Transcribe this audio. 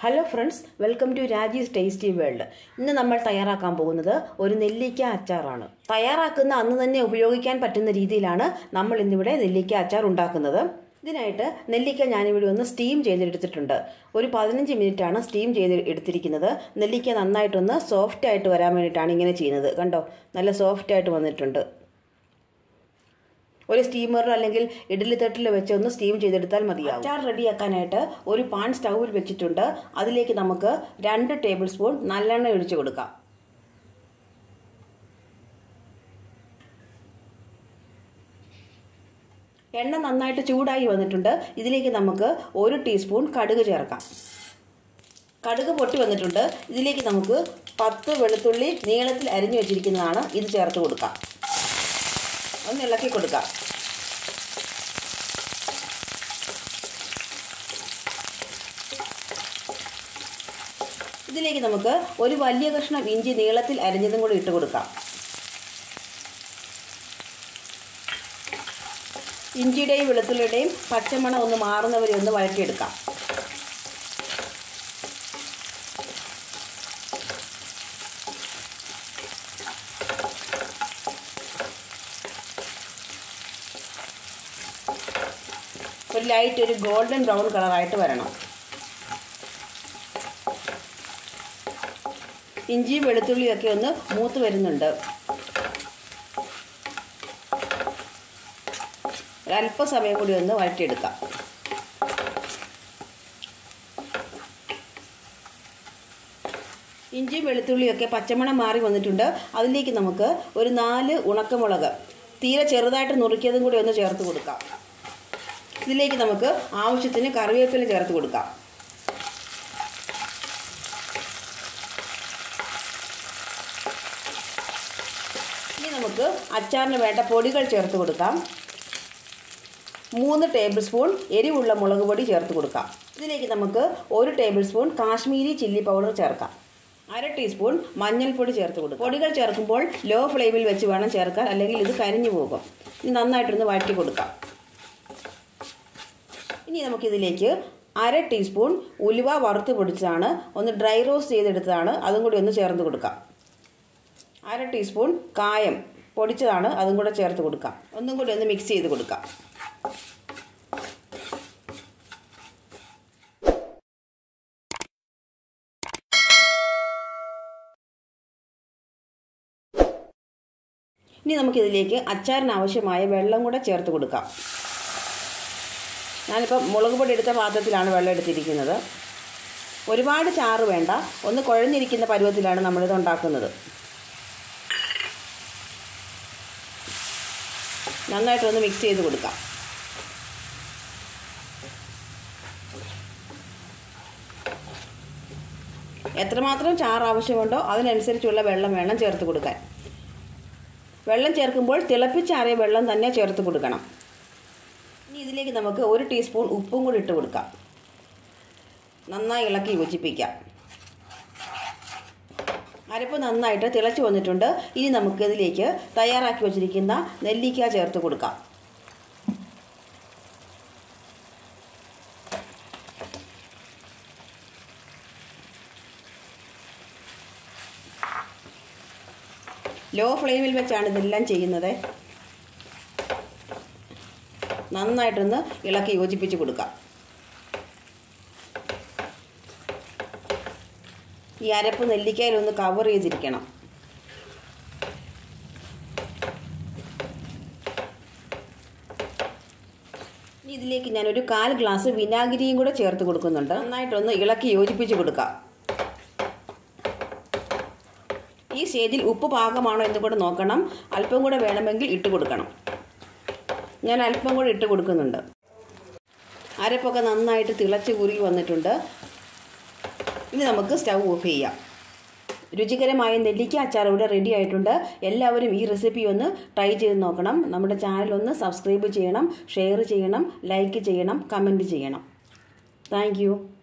hello friends welcome to Raji's tasty world ഇന്ന് നമ്മൾ തയ്യാറാക്കാൻ പോകുന്നത് ഒരു നെല്ലിക്ക അച്ചാറാണ് തയ്യാറാക്കുന്ന അന്ന് തന്നെ ഉപയോഗിക്കാൻ പറ്റുന്ന രീതിയിലാണ് നമ്മൾ ഇന്നിവിടെ നെല്ലിക്ക അച്ചാർ ഉണ്ടാക്കുന്നത് ഇതിനായിട്ട് നെല്ലിക്ക ഞാനിവിടെ ഒന്ന് സ്റ്റീം ചെയ്തെടുത്തിട്ടുണ്ട് ഒരു പതിനഞ്ച് മിനിറ്റാണ് സ്റ്റീം ചെയ്ത് എടുത്തിരിക്കുന്നത് നെല്ലിക്ക നന്നായിട്ടൊന്ന് സോഫ്റ്റ് ആയിട്ട് വരാൻ വേണ്ടിയിട്ടാണ് ഇങ്ങനെ ചെയ്യുന്നത് കണ്ടോ നല്ല സോഫ്റ്റ് ആയിട്ട് വന്നിട്ടുണ്ട് ഒരു സ്റ്റീമറിൽ അല്ലെങ്കിൽ ഇഡ്ഡലി തട്ടിൽ വെച്ച് ഒന്ന് സ്റ്റീം ചെയ്തെടുത്താൽ മതിയാവും അച്ചാർ റെഡിയാക്കാനായിട്ട് ഒരു പാൻ സ്റ്റൗവിൽ വെച്ചിട്ടുണ്ട് അതിലേക്ക് നമുക്ക് രണ്ട് ടേബിൾ സ്പൂൺ നല്ലെണ്ണ ഒഴിച്ചു കൊടുക്കാം എണ്ണ നന്നായിട്ട് ചൂടായി വന്നിട്ടുണ്ട് ഇതിലേക്ക് നമുക്ക് ഒരു ടീസ്പൂൺ കടുക് ചേർക്കാം കടുക് പൊട്ടി വന്നിട്ടുണ്ട് ഇതിലേക്ക് നമുക്ക് പത്ത് വെളുത്തുള്ളി നീളത്തിൽ അരിഞ്ഞു വെച്ചിരിക്കുന്നതാണ് ഇത് ചേർത്ത് കൊടുക്കാം ഒന്ന് ഇളക്കി കൊടുക്കാം ഇതിലേക്ക് നമുക്ക് ഒരു വലിയ കഷ്ണം ഇഞ്ചി നീളത്തിൽ അരിഞ്ഞതും കൂടി ഇട്ട് കൊടുക്കാം ഇഞ്ചിയുടെയും വെളുത്തുള്ളിയുടെയും പച്ചമണം ഒന്ന് മാറുന്നവരെ ഒന്ന് വഴറ്റിയെടുക്കാം ഒരു ലൈറ്റ് ഒരു ഗോൾഡൻ ബ്രൗൺ കളറായിട്ട് വരണം ഇഞ്ചിയും വെളുത്തുള്ളിയൊക്കെ ഒന്ന് മൂത്ത് വരുന്നുണ്ട് ഒരല്പസമയം കൂടി ഒന്ന് വഴറ്റിയെടുക്കാം ഇഞ്ചിയും വെളുത്തുള്ളിയൊക്കെ പച്ചമണം മാറി വന്നിട്ടുണ്ട് അതിലേക്ക് നമുക്ക് ഒരു നാല് ഉണക്കമുളക് തീരെ ചെറുതായിട്ട് നുറുക്കിയതും കൂടി ഒന്ന് ചേർത്ത് കൊടുക്കാം ഇതിലേക്ക് നമുക്ക് ആവശ്യത്തിന് കറിവേപ്പില ചേർത്ത് കൊടുക്കാം ഇനി നമുക്ക് അച്ചാറിന് വേണ്ട പൊടികൾ ചേർത്ത് കൊടുക്കാം മൂന്ന് ടേബിൾ സ്പൂൺ എരിവുള്ള മുളക് പൊടി ചേർത്ത് കൊടുക്കാം ഇതിലേക്ക് നമുക്ക് ഒരു tablespoon Kashmiri chilli powder ചേർക്കാം അര ടീസ്പൂൺ മഞ്ഞൾപ്പൊടി ചേർത്ത് കൊടുക്കും പൊടികൾ ചേർക്കുമ്പോൾ ലോ ഫ്ലെയിമിൽ വെച്ച് വേണം ചേർക്കാൻ അല്ലെങ്കിൽ ഇത് കരിഞ്ഞു പോകും ഇനി നന്നായിട്ടൊന്ന് വഴറ്റി കൊടുക്കാം ഇനി നമുക്കിതിലേക്ക് അര ടീസ്പൂൺ ഉലുവ വറുത്ത് പൊടിച്ചതാണ് ഒന്ന് ഡ്രൈ റോസ്റ്റ് ചെയ്തെടുത്തതാണ് അതും കൂടി ഒന്ന് ചേർത്ത് കൊടുക്കാം അര ടീസ്പൂൺ കായം പൊടിച്ചതാണ് അതും കൂടെ ചേർത്ത് കൊടുക്കാം ഒന്നും കൂടി ഒന്ന് മിക്സ് ചെയ്ത് കൊടുക്കാം ഇനി നമുക്കിതിലേക്ക് അച്ചാറിന് ആവശ്യമായ വെള്ളം കൂടെ ചേർത്ത് കൊടുക്കാം ഞാനിപ്പോൾ മുളക് പൊടി എടുത്ത പാത്രത്തിലാണ് വെള്ളം എടുത്തിരിക്കുന്നത് ഒരുപാട് ചാറ് വേണ്ട ഒന്ന് കുഴഞ്ഞിരിക്കുന്ന പരുവത്തിലാണ് നമ്മളിത് ഉണ്ടാക്കുന്നത് നന്നായിട്ടൊന്ന് മിക്സ് ചെയ്ത് കൊടുക്കാം എത്രമാത്രം ചാറ് ആവശ്യമുണ്ടോ അതിനനുസരിച്ചുള്ള വെള്ളം വേണം ചേർത്ത് കൊടുക്കാൻ വെള്ളം ചേർക്കുമ്പോൾ തിളപ്പിച്ചാറിയ വെള്ളം തന്നെ ചേർത്ത് കൊടുക്കണം ഇനി ഇതിലേക്ക് നമുക്ക് ഒരു ടീസ്പൂൺ ഉപ്പും കൂടി ഇട്ട് കൊടുക്കാം നന്നായി ഇളക്കി യോജിപ്പിക്കാം അരപ്പ് നന്നായിട്ട് തിളച്ച് വന്നിട്ടുണ്ട് ഇനി നമുക്ക് ഇതിലേക്ക് തയ്യാറാക്കി വച്ചിരിക്കുന്ന നെല്ലിക്ക ചേർത്ത് കൊടുക്കാം ലോ ഫ്ലെയിമിൽ വെച്ചാണ് ഇതെല്ലാം ചെയ്യുന്നത് നന്നായിട്ടൊന്ന് ഇളക്കി യോജിപ്പിച്ച് കൊടുക്കാം ഈ അരപ്പ് നെല്ലിക്കയിലൊന്ന് കവർ ചെയ്തിരിക്കണം ഇനി ഇതിലേക്ക് ഞാനൊരു കാൽ ഗ്ലാസ് വിനാഗിരിയും കൂടെ ചേർത്ത് കൊടുക്കുന്നുണ്ട് നന്നായിട്ടൊന്ന് ഇളക്കി യോജിപ്പിച്ച് കൊടുക്കാം ഈ സ്റ്റേജിൽ ഉപ്പ് പാകമാണോ എന്ന് കൂടെ നോക്കണം അല്പം കൂടെ വേണമെങ്കിൽ ഇട്ട് കൊടുക്കണം ഞാൻ അല്പം കൂടെ ഇട്ട് കൊടുക്കുന്നുണ്ട് അരപ്പൊക്കെ നന്നായിട്ട് തിളച്ച് കുറുകി വന്നിട്ടുണ്ട് ഇനി നമുക്ക് സ്റ്റൗ ഓഫ് ചെയ്യാം രുചികരമായ നെല്ലിക്ക അച്ചാർ ഇവിടെ റെഡി ആയിട്ടുണ്ട് എല്ലാവരും ഈ റെസിപ്പി ഒന്ന് ട്രൈ ചെയ്ത് നോക്കണം നമ്മുടെ ചാനൽ ഒന്ന് സബ്സ്ക്രൈബ് ചെയ്യണം ഷെയർ ചെയ്യണം ലൈക്ക് ചെയ്യണം കമൻറ്റ് ചെയ്യണം താങ്ക്